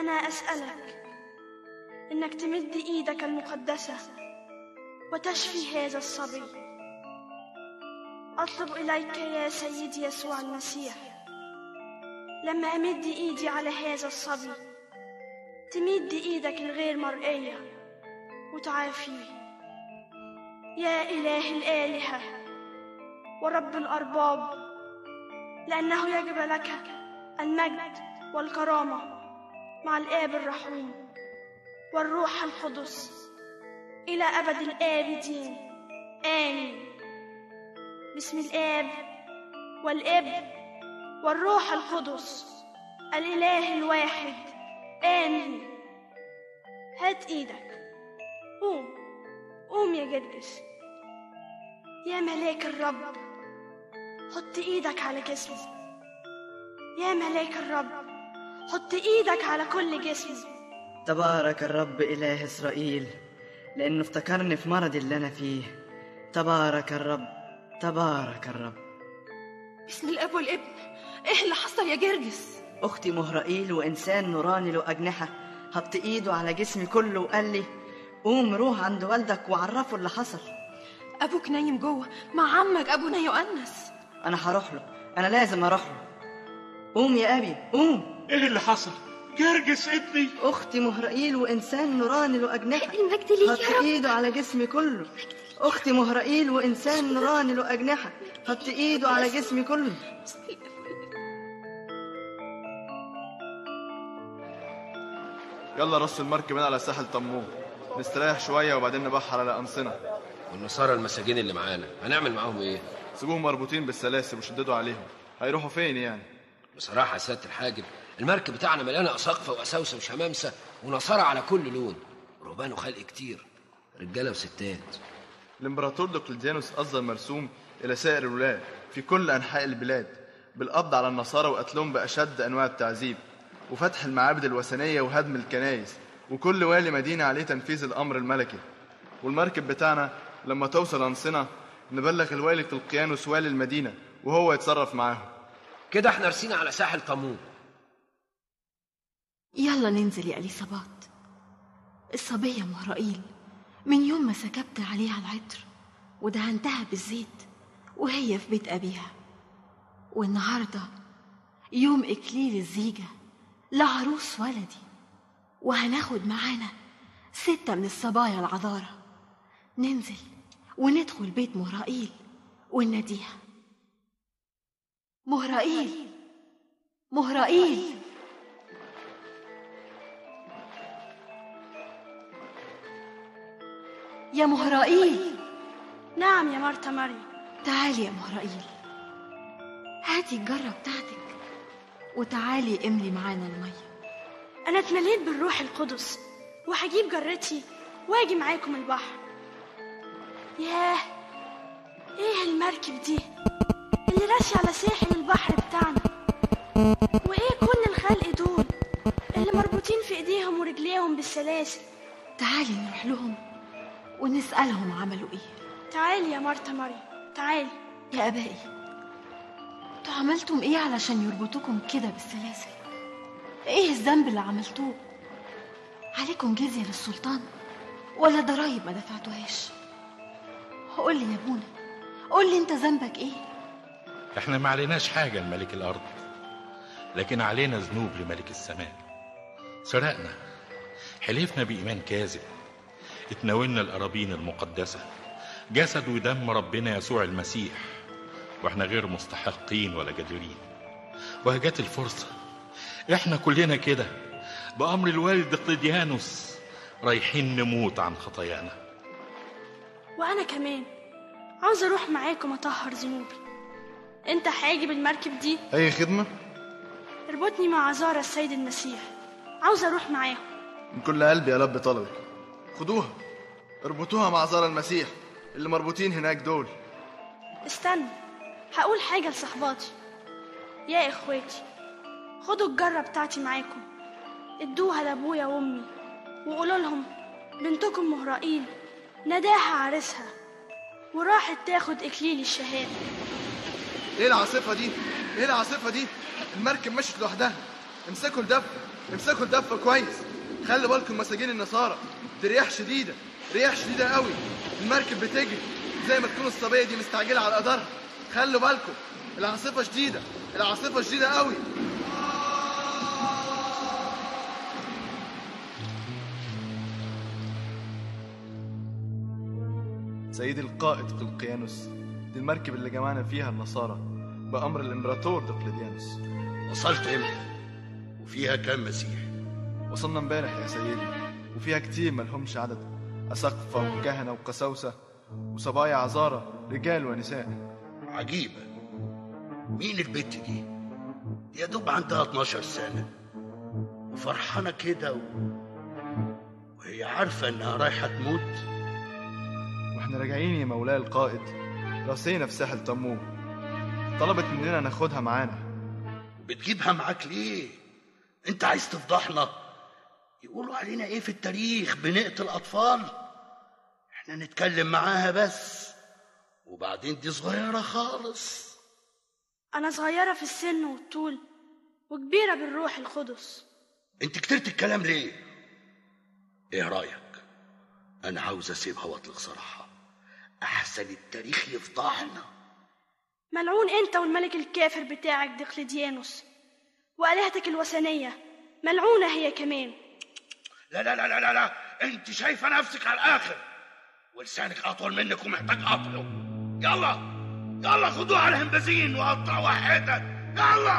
أنا أسألك إنك تمد إيدك المقدسة وتشفي هذا الصبي أطلب إليك يا سيدي يسوع المسيح لما أمد إيدي على هذا الصبي تمد إيدك الغير مرئية وتعافيه يا إله الآلهة ورب الأرباب لأنه يجب لك المجد والكرامة مع الآب الرحوم والروح القدس إلى أبد الآبدين آمين بسم الآب والابن والروح القدس الإله الواحد آمين هات إيدك قوم قوم يا جرجس يا ملاك الرب حط إيدك على جسمي يا ملاك الرب حط إيدك على كل جسمي تبارك الرب إله إسرائيل لأنه افتكرني في مرضي اللي أنا فيه تبارك الرب تبارك الرب بسم الاب والابن ايه اللي حصل يا جرجس أختي مهرائيل وإنسان نوراني له أجنحة حط إيده على جسمي كله وقال لي قوم روح عند والدك وعرفه اللي حصل ابوك نايم جوه مع عمك ابونا يؤنس أنا هروح له أنا لازم أروح له قوم يا أبي قوم ايه اللي حصل جرجس ابني أختي مهرائيل وإنسان نوراني له أجنحة المجد ليك يا حط رب إيده على جسمي كله أختي مهرائيل وإنسان نوراني له أجنحة حط إيده على جسمي كله يلا رص المركب هنا على ساحل طموح نستريح شوية وبعدين نبحر على أنصنة والنصارى المساجين اللي معانا هنعمل معاهم ايه سيبوهم مربوطين بالسلاسل وشددوا عليهم هيروحوا فين يعني بصراحه يا سياده الحاجب المركب بتاعنا مليانه اساقفه واساوسه وشمامسه ونصارى على كل لون رهبان وخلق كتير رجاله وستات الإمبراطور دقلديانوس أصدر مرسوم إلى سائر الولاة في كل أنحاء البلاد بالقبض على النصارى وقتلهم بأشد أنواع التعذيب وفتح المعابد الوثنية وهدم الكنائس وكل والي مدينة عليه تنفيذ الأمر الملكي والمركب بتاعنا لما توصل أنصنة نبلغ الوالي قلقيانوس والي المدينة وهو يتصرف معاهم كده احنا رسينا على ساحل طموح يلا ننزل يا اليصابات الصبية مهرائيل من يوم ما سكبت عليها العطر ودهنتها بالزيت وهي في بيت أبيها والنهاردة يوم إكليل الزيجة لعروس ولدي وهناخد معانا ستة من الصبايا العذارة ننزل وندخل بيت مهرائيل ونناديها مهرائيل مهرائيل يا مهرائيل نعم يا مرتا مريم تعالي يا مهرائيل هاتي الجرة بتاعتك وتعالي املي معانا المية أنا اتمليت بالروح القدس وهجيب جرتي واجي معاكم البحر ياه ايه المركب دي اللي راسي على ساحل البحر بتاعنا وايه كل الخلق دول اللي مربوطين في ايديهم ورجليهم بالسلاسل تعالي نروح لهم ونسألهم عملوا ايه تعالي يا مرتا مريم تعالي يا ابائي انتوا عملتم ايه علشان يربطوكم كده بالسلاسل ايه الذنب اللي عملتوه عليكم جزية للسلطان ولا ضرايب ما دفعتوهاش قول لي يا ابونا قول لي انت ذنبك ايه احنا ما عليناش حاجة لملك الأرض لكن علينا ذنوب لملك السماء سرقنا حلفنا بإيمان كاذب اتناولنا الأراضين المقدسة جسد ودم ربنا يسوع المسيح واحنا غير مستحقين ولا جديرين وهجت الفرصة احنا كلنا كده بأمر الوالد قلديانوس رايحين نموت عن خطايانا وانا كمان عاوز اروح معاكم اطهر ذنوبي انت حاجب المركب دي أي خدمة اربطني مع عذارى السيد المسيح عاوز اروح معاهم من كل قلبي ألبي طلبك خدوها اربطوها مع زار المسيح اللي مربوطين هناك دول استنى هقول حاجة لصحباتي يا اخواتي خدوا الجرة بتاعتي معاكم ادوها لابويا وامي وقولوا لهم بنتكم مهرائيل نداها عريسها وراحت تاخد اكليل الشهادة ايه العاصفة دي؟ ايه العاصفة دي؟ المركب مشت لوحدها امسكوا الدفة امسكوا الدفة كويس خلي بالكم مساجين النصارى دي رياح شديدة رياح شديدة قوي المركب بتجري زي ما تكون الصبية دي مستعجلة على قدرها خلوا بالكم العاصفة شديدة العاصفة شديدة قوي سيدي القائد قلقيانوس دي المركب اللي جمعنا فيها النصارى بأمر الإمبراطور دقلديانوس وصلت امتى وفيها كام مسيح وصلنا امبارح يا سيدي وفيها كتير ملهمش عدد أساقفة وكهنة وقساوسة وصبايا عذارى رجال ونساء عجيبة مين البت دي يا دوب عندها 12 سنة وفرحانة كده و... وهي عارفة انها رايحة تموت واحنا راجعين يا مولاي القائد راسينا في ساحل طموح طلبت مننا ناخدها معانا بتجيبها معاك ليه انت عايز تفضحنا يقولوا علينا ايه في التاريخ بنقتل اطفال احنا نتكلم معاها بس وبعدين دي صغيرة خالص أنا صغيرة في السن والطول وكبيرة بالروح القدس انت كترت الكلام ليه ايه رايك انا عاوز اسيبها واطلق سراحها احسن التاريخ يفضحنا ملعون أنت والملك الكافر بتاعك دقلديانوس وآلهتك الوثنية ملعونة هي كمان لا لا لا لا لا, لا. انت شايفه نفسك على الاخر ولسانك اطول منك ومحتاج قطعه يلا يلا خدوها على الهمبازين وقطعوا حتت يلا